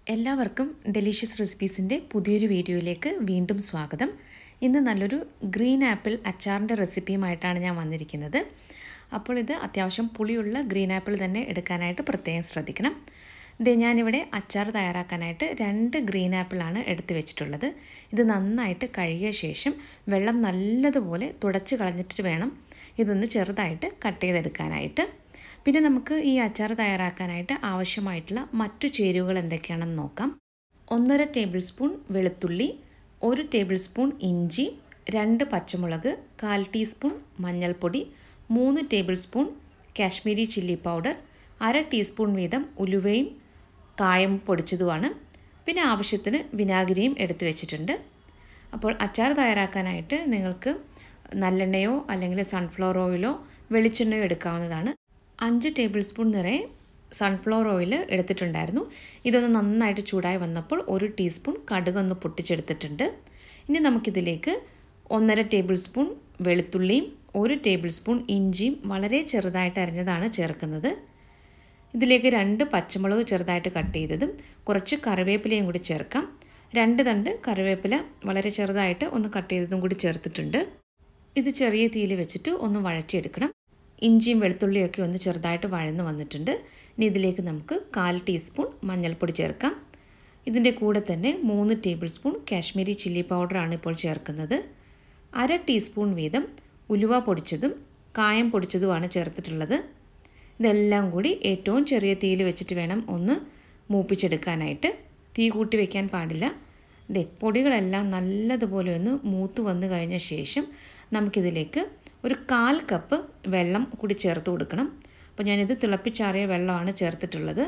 എല്ലാവർക്കും ഡെലീഷ്യസ് റെസിപ്പീസിൻ്റെ പുതിയൊരു വീഡിയോയിലേക്ക് വീണ്ടും സ്വാഗതം ഇന്ന് നല്ലൊരു ഗ്രീൻ ആപ്പിൾ അച്ചാറിൻ്റെ റെസിപ്പിയുമായിട്ടാണ് ഞാൻ വന്നിരിക്കുന്നത് അപ്പോൾ ഇത് അത്യാവശ്യം പുളിയുള്ള ഗ്രീൻ ആപ്പിൾ തന്നെ എടുക്കാനായിട്ട് പ്രത്യേകം ശ്രദ്ധിക്കണം ഇത് ഞാനിവിടെ അച്ചാർ തയ്യാറാക്കാനായിട്ട് രണ്ട് ഗ്രീൻ ആപ്പിളാണ് എടുത്തു വെച്ചിട്ടുള്ളത് ഇത് നന്നായിട്ട് കഴുകിയ ശേഷം വെള്ളം നല്ലതുപോലെ തുടച്ച് കളഞ്ഞിട്ട് വേണം ഇതൊന്ന് ചെറുതായിട്ട് കട്ട് ചെയ്തെടുക്കാനായിട്ട് പിന്നെ നമുക്ക് ഈ അച്ചാർ തയ്യാറാക്കാനായിട്ട് ആവശ്യമായിട്ടുള്ള മറ്റു ചേരുവകൾ എന്തൊക്കെയാണെന്ന് നോക്കാം ഒന്നര ടേബിൾ സ്പൂൺ വെളുത്തുള്ളി ഒരു ടേബിൾ സ്പൂൺ ഇഞ്ചി രണ്ട് പച്ചമുളക് കാൽ ടീസ്പൂൺ മഞ്ഞൾപ്പൊടി മൂന്ന് tablespoon Kashmiri chilli powder അര ടീസ്പൂൺ വീതം ഉലുവയും കായം പൊടിച്ചതുമാണ് പിന്നെ ആവശ്യത്തിന് വിനാഗിരിയും എടുത്തു വെച്ചിട്ടുണ്ട് അപ്പോൾ അച്ചാർ തയ്യാറാക്കാനായിട്ട് നിങ്ങൾക്ക് നല്ലെണ്ണയോ അല്ലെങ്കിൽ സൺഫ്ലവർ ഓയിലോ വെളിച്ചെണ്ണയോ എടുക്കാവുന്നതാണ് അഞ്ച് ടേബിൾ സ്പൂൺ നിറയെ സൺഫ്ലവർ ഓയിൽ എടുത്തിട്ടുണ്ടായിരുന്നു ഇതൊന്ന് നന്നായിട്ട് ചൂടായി വന്നപ്പോൾ ഒരു ടീസ്പൂൺ കടുകൊന്ന് പൊട്ടിച്ചെടുത്തിട്ടുണ്ട് ഇനി നമുക്കിതിലേക്ക് ഒന്നര ടേബിൾ സ്പൂൺ വെളുത്തുള്ളിയും ഒരു ടേബിൾ സ്പൂൺ ഇഞ്ചിയും വളരെ ചെറുതായിട്ട് അരിഞ്ഞതാണ് ചേർക്കുന്നത് ഇതിലേക്ക് രണ്ട് പച്ചമുളക് ചെറുതായിട്ട് കട്ട് ചെയ്തതും കുറച്ച് കറിവേപ്പിലയും കൂടി ചേർക്കാം രണ്ട് തണ്ട് കറിവേപ്പില വളരെ ചെറുതായിട്ട് ഒന്ന് കട്ട് ചെയ്തതും കൂടി ചേർത്തിട്ടുണ്ട് ഇത് ചെറിയ തീയിൽ വെച്ചിട്ട് ഒന്ന് വഴറ്റിയെടുക്കണം ഇഞ്ചിയും വെളുത്തുള്ളിയും ഒക്കെ ഒന്ന് ചെറുതായിട്ട് വഴന്ന് വന്നിട്ടുണ്ട് ഇനി ഇതിലേക്ക് നമുക്ക് കാൽ ടീസ്പൂൺ മഞ്ഞൾപ്പൊടി ചേർക്കാം ഇതിൻ്റെ കൂടെ തന്നെ മൂന്ന് ടേബിൾ സ്പൂൺ കാശ്മീരി ചില്ലി പൗഡറാണ് ഇപ്പോൾ ചേർക്കുന്നത് അര ടീസ്പൂൺ വീതം ഉലുവ പൊടിച്ചതും കായം പൊടിച്ചതുമാണ് ചേർത്തിട്ടുള്ളത് ഇതെല്ലാം കൂടി ഏറ്റവും ചെറിയ തീയിൽ വെച്ചിട്ട് വേണം ഒന്ന് മൂപ്പിച്ചെടുക്കാനായിട്ട് തീ കൂട്ടി വയ്ക്കാൻ പാടില്ല ഇതേ പൊടികളെല്ലാം നല്ലതുപോലെ ഒന്ന് മൂത്ത് വന്നു കഴിഞ്ഞ ശേഷം നമുക്കിതിലേക്ക് ഒരു കാൽ കപ്പ് വെള്ളം കൂടി ചേർത്ത് കൊടുക്കണം അപ്പോൾ ഞാനിത് തിളപ്പിച്ചാറിയ വെള്ളമാണ് ചേർത്തിട്ടുള്ളത്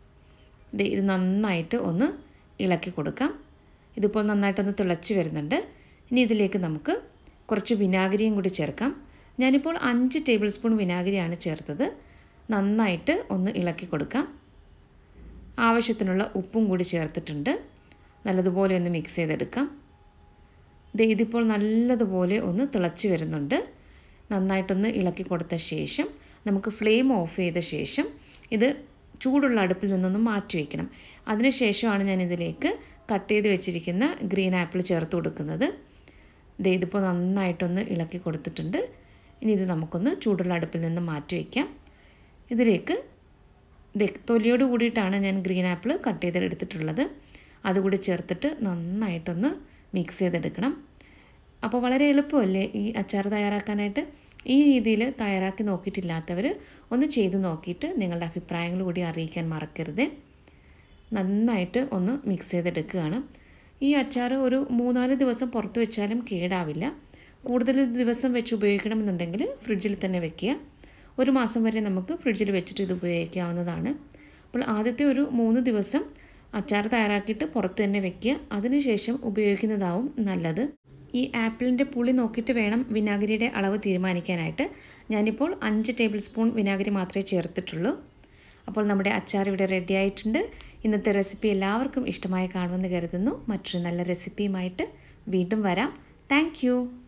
ഇത് നന്നായിട്ട് ഒന്ന് ഇളക്കി കൊടുക്കാം ഇതിപ്പോൾ നന്നായിട്ടൊന്ന് തിളച്ച് വരുന്നുണ്ട് ഇനി ഇതിലേക്ക് നമുക്ക് കുറച്ച് വിനാഗിരിയും കൂടി ചേർക്കാം ഞാനിപ്പോൾ അഞ്ച് ടേബിൾ സ്പൂൺ വിനാഗിരിയാണ് ചേർത്തത് നന്നായിട്ട് ഒന്ന് ഇളക്കി കൊടുക്കാം ആവശ്യത്തിനുള്ള ഉപ്പും കൂടി ചേർത്തിട്ടുണ്ട് നല്ലതുപോലെ ഒന്ന് മിക്സ് ചെയ്തെടുക്കാം ഇതിപ്പോൾ നല്ലതുപോലെ ഒന്ന് തിളച്ച് വരുന്നുണ്ട് നന്നായിട്ടൊന്ന് ഇളക്കി കൊടുത്ത ശേഷം നമുക്ക് ഫ്ലെയിം ഓഫ് ചെയ്ത ശേഷം ഇത് ചൂടുള്ള അടുപ്പിൽ നിന്നൊന്ന് മാറ്റി വയ്ക്കണം അതിനുശേഷമാണ് ഞാൻ ഇതിലേക്ക് കട്ട് ചെയ്ത് വെച്ചിരിക്കുന്ന ഗ്രീൻ ആപ്പിൾ ചേർത്ത് കൊടുക്കുന്നത് ദേ ഇതിപ്പോൾ നന്നായിട്ടൊന്ന് ഇളക്കി കൊടുത്തിട്ടുണ്ട് ഇനി ഇത് നമുക്കൊന്ന് ചൂടുള്ള അടുപ്പിൽ നിന്ന് മാറ്റി വയ്ക്കാം ഇതിലേക്ക് തൊലിയോട് കൂടിയിട്ടാണ് ഞാൻ ഗ്രീൻ ആപ്പിൾ കട്ട് ചെയ്തെടുത്തിട്ടുള്ളത് അതുകൂടി ചേർത്തിട്ട് നന്നായിട്ടൊന്ന് മിക്സ് ചെയ്തെടുക്കണം അപ്പോൾ വളരെ എളുപ്പമല്ലേ ഈ അച്ചാർ തയ്യാറാക്കാനായിട്ട് ഈ രീതിയിൽ തയ്യാറാക്കി നോക്കിയിട്ടില്ലാത്തവർ ഒന്ന് ചെയ്ത് നോക്കിയിട്ട് നിങ്ങളുടെ അഭിപ്രായങ്ങൾ കൂടി അറിയിക്കാൻ മറക്കരുത് നന്നായിട്ട് ഒന്ന് മിക്സ് ചെയ്തെടുക്കുകയാണ് ഈ അച്ചാർ ഒരു മൂന്നാല് ദിവസം പുറത്ത് വെച്ചാലും കേടാവില്ല കൂടുതൽ ദിവസം വെച്ച് ഉപയോഗിക്കണമെന്നുണ്ടെങ്കിൽ ഫ്രിഡ്ജിൽ തന്നെ വെക്കുക ഒരു മാസം വരെ നമുക്ക് ഫ്രിഡ്ജിൽ വെച്ചിട്ട് ഇത് ഉപയോഗിക്കാവുന്നതാണ് അപ്പോൾ ആദ്യത്തെ ഒരു മൂന്ന് ദിവസം അച്ചാർ തയ്യാറാക്കിയിട്ട് പുറത്ത് തന്നെ വെക്കുക അതിനുശേഷം ഉപയോഗിക്കുന്നതാവും നല്ലത് ഈ ആപ്പിളിൻ്റെ പുളി നോക്കിയിട്ട് വേണം വിനാഗിരിയുടെ അളവ് തീരുമാനിക്കാനായിട്ട് ഞാനിപ്പോൾ അഞ്ച് ടേബിൾ സ്പൂൺ വിനാഗിരി മാത്രമേ ചേർത്തിട്ടുള്ളൂ അപ്പോൾ നമ്മുടെ അച്ചാർ ഇവിടെ റെഡി ആയിട്ടുണ്ട് ഇന്നത്തെ റെസിപ്പി എല്ലാവർക്കും ഇഷ്ടമായി കാണുമെന്ന് കരുതുന്നു മറ്റൊരു നല്ല റെസിപ്പിയുമായിട്ട് വീണ്ടും വരാം താങ്ക്